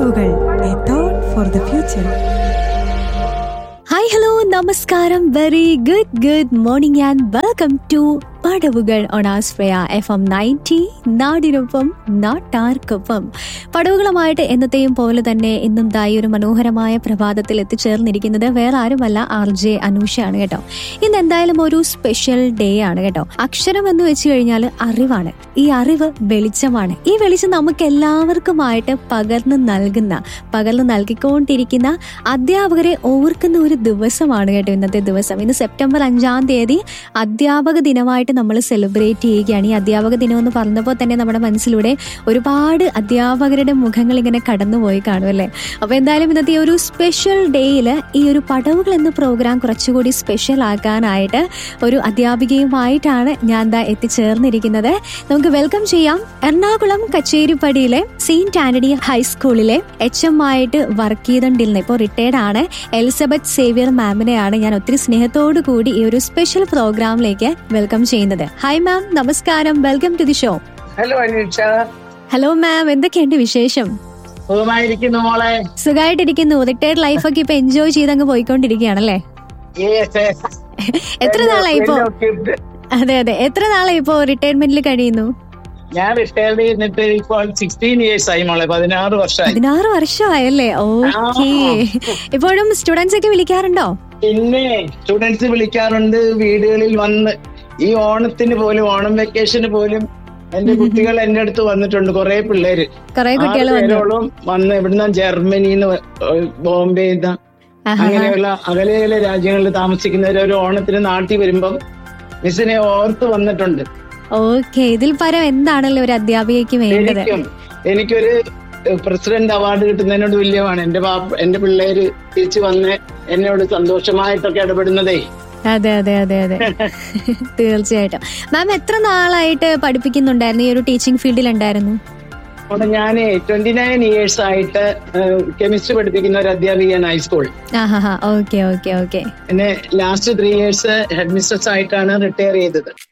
പടവുകൾ a thought for the future hi hello നമസ്കാരം very good good morning and welcome to പടവുകൾ on ആസ്ഫ്രയ F M ninety നാടിനൊപ്പം നാട്ടാർക്കൊപ്പം പടവുകളുമായിട്ട് എന്നത്തെയും പോലെ തന്നെ ഇന്നും തായി ഒരു മനോഹരമായ പ്രഭാതത്തിൽ എത്തിച്ചേർന്നിരിക്കുന്നത് വേറെ ആരുമല്ല ആർ ജെ അനൂഷയാണ് കേട്ടോ ഇന്ന് എന്തായാലും ഒരു സ്പെഷ്യൽ ഡേ ആണ് കേട്ടോ അക്ഷരം എന്ന് വെച്ച് കഴിഞ്ഞാൽ അറിവാണ് ഈ അറിവ് വെളിച്ചമാണ് ഈ വെളിച്ചം നമുക്ക് എല്ലാവർക്കുമായിട്ട് പകർന്നു നൽകുന്ന പകർന്നു നൽകിക്കൊണ്ടിരിക്കുന്ന അധ്യാപകരെ ഓർക്കുന്ന ഒരു ദിവസമാണ് കേട്ടോ ഇന്നത്തെ ദിവസം ഇന്ന് സെപ്റ്റംബർ അഞ്ചാം തീയതി അധ്യാപക ദിനമായിട്ട് നമ്മൾ സെലിബ്രേറ്റ് ചെയ്യുകയാണ് ഈ അധ്യാപക ദിനം എന്ന് പറഞ്ഞപ്പോൾ തന്നെ നമ്മുടെ മനസ്സിലൂടെ ഒരുപാട് അധ്യാപകരുടെ മുഖങ്ങൾ ഇങ്ങനെ കടന്നുപോയി കാണും അല്ലേ അപ്പൊ എന്തായാലും ഇന്നത്തെ ഈ ഒരു സ്പെഷ്യൽ ഡേയിൽ ഈ ഒരു പടവുകൾ എന്ന പ്രോഗ്രാം കുറച്ചുകൂടി സ്പെഷ്യൽ ആക്കാനായിട്ട് ഒരു അധ്യാപികയുമായിട്ടാണ് ഞാൻ ദാ എത്തിച്ചേർന്നിരിക്കുന്നത് നമുക്ക് വെൽക്കം ചെയ്യാം എറണാകുളം കച്ചേരിപ്പടിയിലെ സെയിന്റ് ആന്റണി ഹൈസ്കൂളിലെ എച്ച് എം ആയിട്ട് വർക്ക് ചെയ്തുകൊണ്ടിരുന്ന ഇപ്പോൾ റിട്ടയർഡ് ആണ് എലിസബത്ത് സേവിയർ മാമിനെയാണ് ഞാൻ ഒത്തിരി സ്നേഹത്തോടു കൂടി ഈ ഒരു സ്പെഷ്യൽ പ്രോഗ്രാമിലേക്ക് വെൽക്കം ചെയ്യുന്നത് ഹായ് മാം നമസ്കാരം welcome to the show hello Aneesha hello ma'am എന്തൊക്കെയുണ്ട് വിശേഷം സുഖമായിരിക്കുന്നു മോളെ സുഖമായിട്ടിരിക്കുന്നു റിട്ടയർഡ് ലൈഫൊക്കെ ഇപ്പൊ എൻജോയ് ചെയ്ത് അങ്ങ് പോയിക്കൊണ്ടിരിക്കുകയാണല്ലേ Yes, yes. എത്ര നാളായി ഇപ്പോ എല്ലാം കിട്ടി. അതെ അതെ എത്ര നാളായി ഇപ്പോ റിട്ടയർമെന്റിൽ കഴിയുന്നു ഞാൻ റിട്ടയർഡ് ചെയ്തിട്ട് ഇപ്പോൾ സിക്സ്റ്റീൻ ഇയേഴ്സ് ആയി മോളെ പതിനാറ് വർഷമായി പതിനാറ് വർഷമായല്ലേ ഓക്കേ ഇപ്പോഴും സ്റ്റുഡൻസ് ഒക്കെ വിളിക്കാറുണ്ടോ പിന്നെ സ്റ്റുഡൻസ് വിളിക്കാറുണ്ട് വീടുകളിൽ വന്ന് ഈ ഓണത്തിന് പോലും ഓണം വെക്കേഷന് പോലും എന്റെ കുട്ടികൾ എന്റെ അടുത്ത് വന്നിട്ടുണ്ട് കുറെ പിള്ളേര് കുറെ കുട്ടികൾ ആറ് വന്നു പേരോളം വന്ന് ഇവിടുന്ന് ജർമ്മനിന്ന് ബോംബെ ആഹാ. അങ്ങനെയുള്ള അകലെ അകലെ രാജ്യങ്ങളിൽ താമസിക്കുന്നവർ ഒരു ഓണത്തിന് നാട്ടിൽ വരുമ്പം മിസ്സിനെ ഓർത്ത് വന്നിട്ടുണ്ട് ഓക്കെ ഇതിൽ പരം എന്താണല്ലോ ഒരു അധ്യാപികയ്ക്ക് വേണ്ടത് ശരിക്കും എനിക്കൊരു പ്രസിഡന്റ് അവാർഡ് കിട്ടുന്നതിനോട് തുല്യമാണ് എന്റെ പാപ്പ എന്റെ പിള്ളേര് തിരിച്ചു വന്ന് എന്നോട് സന്തോഷമായിട്ടൊക്കെ ഇടപെടുന്നതേ അതെ അതെ അതെ അതെ തീർച്ചയായിട്ടും മാം എത്ര നാളായിട്ട് പഠിപ്പിക്കുന്നുണ്ടായിരുന്നു ഈ ഒരു ടീച്ചിങ് ഫീൽഡിൽ ഉണ്ടായിരുന്നു അവിടെ ഞാൻ ട്വന്റി നയൻ ഇയേഴ്സ് ആയിട്ട് കെമിസ്ട്രി പഠിപ്പിക്കുന്ന ഒരു അധ്യാപികയാണ് ഹൈസ്കൂൾ ആഹാ ഹാ ഓക്കെ ഓക്കെ ഓക്കെ പിന്നെ last three years head mistress ആയിട്ടാണ് റിട്ടയർ ചെയ്തത്